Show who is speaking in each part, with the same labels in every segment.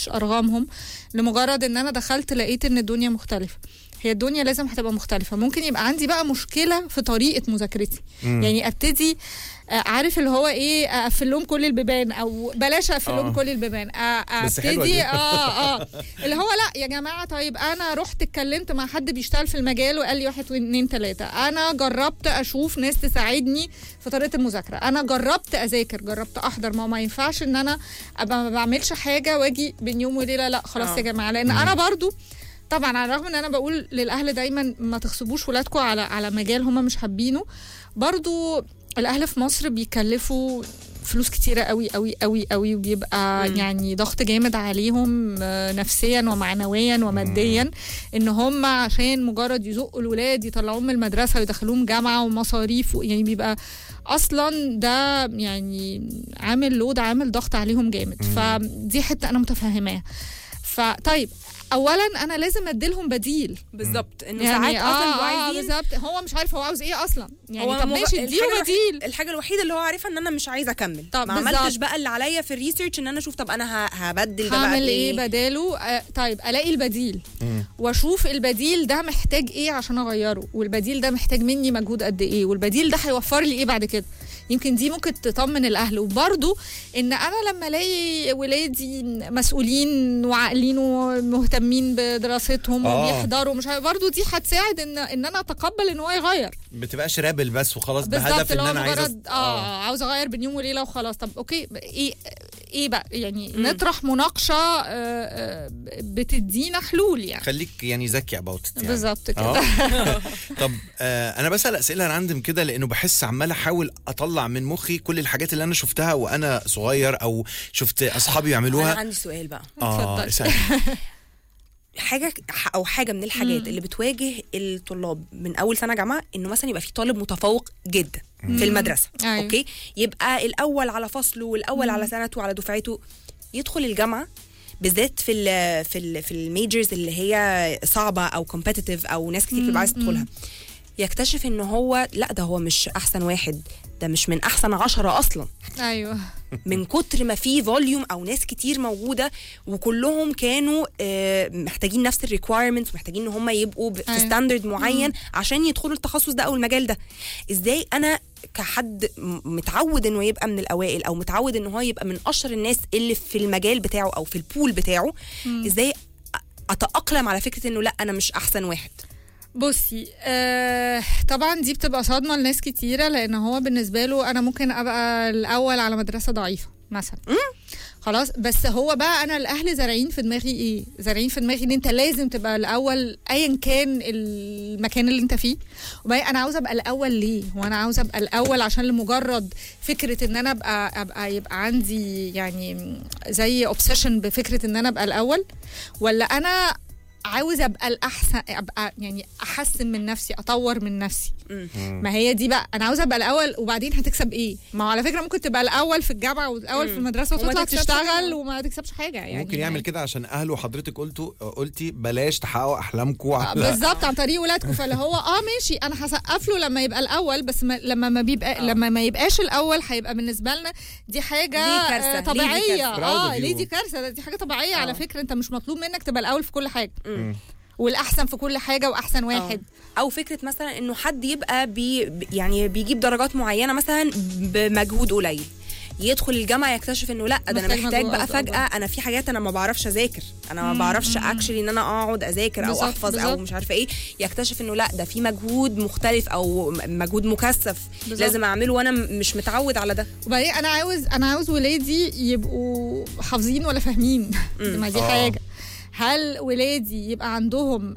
Speaker 1: بحبش ارغمهم لمجرد ان انا دخلت لقيت ان الدنيا مختلفه هي الدنيا لازم هتبقى مختلفه ممكن يبقى عندي بقى مشكله في طريقه مذاكرتي
Speaker 2: مم.
Speaker 1: يعني ابتدي آه، عارف اللي هو ايه اقفل لهم كل البيبان او بلاش اقفل لهم
Speaker 2: آه.
Speaker 1: كل البيبان آه،
Speaker 2: بس حلوة
Speaker 1: ابتدي
Speaker 2: دي.
Speaker 1: اه اه اللي هو لا يا جماعه طيب انا رحت اتكلمت مع حد بيشتغل في المجال وقال لي واحد اتنين تلاته انا جربت اشوف ناس تساعدني في طريقه المذاكره انا جربت اذاكر جربت احضر ما هو ما ينفعش ان انا ابقى ما بعملش حاجه واجي بين يوم وليله لا خلاص
Speaker 3: آه.
Speaker 1: يا جماعه لان انا برضو طبعا على الرغم ان انا بقول للاهل دايما ما تغصبوش ولادكم على على مجال هم مش حابينه برضو الاهل في مصر بيكلفوا فلوس كتيرة قوي قوي قوي قوي وبيبقى
Speaker 3: مم.
Speaker 1: يعني ضغط جامد عليهم آه، نفسيا ومعنويا وماديا ان هم عشان مجرد يزقوا الولاد يطلعوهم من المدرسة ويدخلوهم جامعة ومصاريف و- يعني بيبقى اصلا ده يعني عامل لود عامل ضغط عليهم جامد فدي حتة انا متفهماها فطيب اولا انا لازم اديلهم بديل
Speaker 3: بالظبط انه
Speaker 1: يعني
Speaker 3: ساعات اصلا
Speaker 1: اه,
Speaker 3: بيبقوا
Speaker 1: آه
Speaker 3: عايزين
Speaker 1: بالظبط هو مش عارف هو عاوز ايه اصلا يعني
Speaker 3: هو
Speaker 1: طب
Speaker 3: مغ-
Speaker 1: ماشي
Speaker 3: الحاجة
Speaker 1: اديله
Speaker 3: الوحيدة-
Speaker 1: بديل
Speaker 3: الحاجه الوحيده اللي هو عارفها ان انا مش عايزه اكمل
Speaker 1: طب
Speaker 3: ما
Speaker 1: بالظبط.
Speaker 3: عملتش بقى اللي عليا في الريسيرش ان انا اشوف طب انا ه- هبدل ده بقى
Speaker 1: هعمل ايه
Speaker 3: بايه
Speaker 1: بداله آه طيب الاقي البديل
Speaker 2: مم.
Speaker 1: واشوف البديل ده محتاج ايه عشان اغيره والبديل ده محتاج مني مجهود قد ايه والبديل ده هيوفر لي ايه بعد كده يمكن دي ممكن تطمن الاهل وبرده ان انا لما الاقي ولادي مسؤولين وعاقلين ومهتمين بدراستهم
Speaker 2: آه.
Speaker 1: وبيحضروا مش برضه دي هتساعد ان ان انا اتقبل ان هو يغير
Speaker 2: بتبقاش رابل بس وخلاص
Speaker 1: بالظبط
Speaker 2: بهدف ان
Speaker 1: اللي هو
Speaker 2: انا عايز
Speaker 1: مجرد اه عاوز اغير بين يوم وليله وخلاص طب اوكي ايه ايه بقى يعني نطرح مناقشه آه، آه، بتدينا حلول يعني
Speaker 2: خليك يعني ذكي اباوت يعني.
Speaker 1: بالظبط كده
Speaker 2: آه. طب آه انا بسال اسئله راندم كده لانه بحس عمال احاول اطلع من مخي كل الحاجات اللي انا شفتها وانا صغير او شفت اصحابي
Speaker 3: انا
Speaker 2: يعملوها
Speaker 3: عندي سؤال بقى
Speaker 2: اه
Speaker 1: اتفضل.
Speaker 2: اسأل.
Speaker 3: حاجه او حاجه من الحاجات اللي بتواجه الطلاب من اول سنه جامعه انه مثلا يبقى في طالب متفوق جدا في المدرسه
Speaker 1: أيوة.
Speaker 3: اوكي يبقى الاول على فصله والاول على سنته وعلى دفعته يدخل الجامعه بالذات في ال في ال في الميجرز اللي هي صعبه او كومبetitive او ناس كتير بتبقى عايزه تدخلها يكتشف ان هو لا ده هو مش احسن واحد ده مش من احسن عشرة اصلا
Speaker 1: ايوه
Speaker 3: من كتر ما في فوليوم او ناس كتير موجوده وكلهم كانوا آه، محتاجين نفس الريكوايرمنتس محتاجين ان هم يبقوا ب- في
Speaker 1: أيوة.
Speaker 3: ستاندرد معين عشان يدخلوا التخصص ده او المجال ده ازاي انا كحد م- متعود انه يبقى من الاوائل او متعود ان هو يبقى من اشهر الناس اللي في المجال بتاعه او في البول بتاعه ازاي أ- اتاقلم على فكره انه لا انا مش احسن واحد
Speaker 1: بصي آه طبعا دي بتبقى صدمه لناس كتيره لان هو بالنسبه له انا ممكن ابقى الاول على مدرسه ضعيفه مثلا خلاص بس هو بقى انا الاهل زارعين في دماغي ايه زارعين في دماغي ان انت لازم تبقى الاول ايا كان المكان اللي انت فيه وبعدين انا عاوزه ابقى الاول ليه وانا عاوزه ابقى الاول عشان لمجرد فكره ان انا ابقى ابقى يبقى عندي يعني زي اوبسيشن بفكره ان انا ابقى الاول ولا انا عاوز ابقى الاحسن ابقى يعني احسن من نفسي اطور من نفسي ما هي دي بقى انا عاوزه ابقى الاول وبعدين هتكسب ايه ما هو على فكره ممكن تبقى الاول في الجامعه والاول في المدرسه
Speaker 3: وما
Speaker 1: وتطلع
Speaker 3: تكسبش
Speaker 1: تشتغل
Speaker 3: حاجة.
Speaker 1: وما تكسبش حاجه يعني
Speaker 2: ممكن يعمل كده عشان اهله وحضرتك قلتوا قلتي بلاش تحققوا احلامكم
Speaker 1: آه،
Speaker 2: على
Speaker 1: بالظبط عن طريق ولادكم فاللي هو اه ماشي انا هسقف له لما يبقى الاول بس ما لما ما بيبقى لما ما يبقاش الاول هيبقى بالنسبه لنا دي حاجه
Speaker 3: ليه كارثة؟
Speaker 1: آه،
Speaker 3: ليه دي
Speaker 1: طبيعيه
Speaker 3: كارثة؟
Speaker 1: اه
Speaker 2: Proud of
Speaker 1: ليه
Speaker 2: you.
Speaker 1: دي كارثه ده دي حاجه طبيعيه
Speaker 3: آه.
Speaker 1: على فكره انت مش مطلوب منك تبقى الاول في كل حاجه
Speaker 3: مم.
Speaker 1: والاحسن في كل حاجه واحسن واحد
Speaker 3: او فكره مثلا انه حد يبقى بي يعني بيجيب درجات معينه مثلا بمجهود قليل يدخل الجامعه يكتشف انه لا ده انا
Speaker 1: محتاج
Speaker 3: محتاج بقى
Speaker 1: مجهود
Speaker 3: فجاه انا في حاجات انا ما بعرفش اذاكر انا ما بعرفش اكشلي ان انا اقعد اذاكر او
Speaker 1: بالظبط،
Speaker 3: احفظ او
Speaker 1: بالظبط.
Speaker 3: مش عارفه ايه يكتشف انه لا ده في مجهود مختلف او م- مجهود مكثف
Speaker 1: بالظبط.
Speaker 3: لازم اعمله وانا م- مش متعود على ده
Speaker 1: وبعدين انا عاوز انا عاوز ولادي يبقوا حافظين ولا فاهمين ما دي
Speaker 2: آه.
Speaker 1: حاجه هل ولادي يبقى عندهم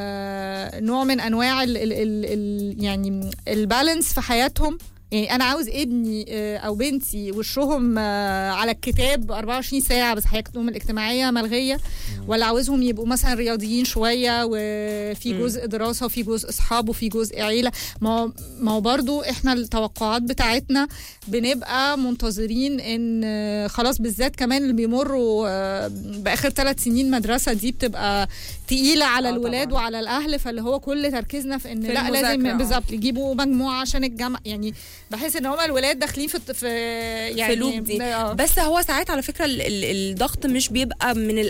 Speaker 1: آه نوع من انواع ال ال ال ال يعني البالانس في حياتهم يعني انا عاوز ابني آه، او بنتي وشهم آه، على الكتاب 24 ساعه بس حياتهم الاجتماعيه ملغيه ولا عاوزهم يبقوا مثلا رياضيين شويه وفي جزء دراسه وفي جزء اصحاب وفي جزء عيله ما هو ما هو برضو احنا التوقعات بتاعتنا بنبقى منتظرين ان آه، خلاص بالذات كمان اللي بيمروا آه، باخر ثلاث سنين مدرسه دي بتبقى تقيله على
Speaker 3: آه
Speaker 1: الولاد
Speaker 3: طبعاً.
Speaker 1: وعلى الاهل فاللي هو كل تركيزنا في ان
Speaker 3: في
Speaker 1: لا
Speaker 3: المذاكرة،
Speaker 1: لازم
Speaker 3: آه.
Speaker 1: بالظبط يجيبوا مجموعه عشان الجامعه يعني بحس ان هما الولاد داخلين في الت- في يعني
Speaker 3: في لوب دي
Speaker 1: آه.
Speaker 3: بس هو ساعات على فكره ال- ال- الضغط مش بيبقى من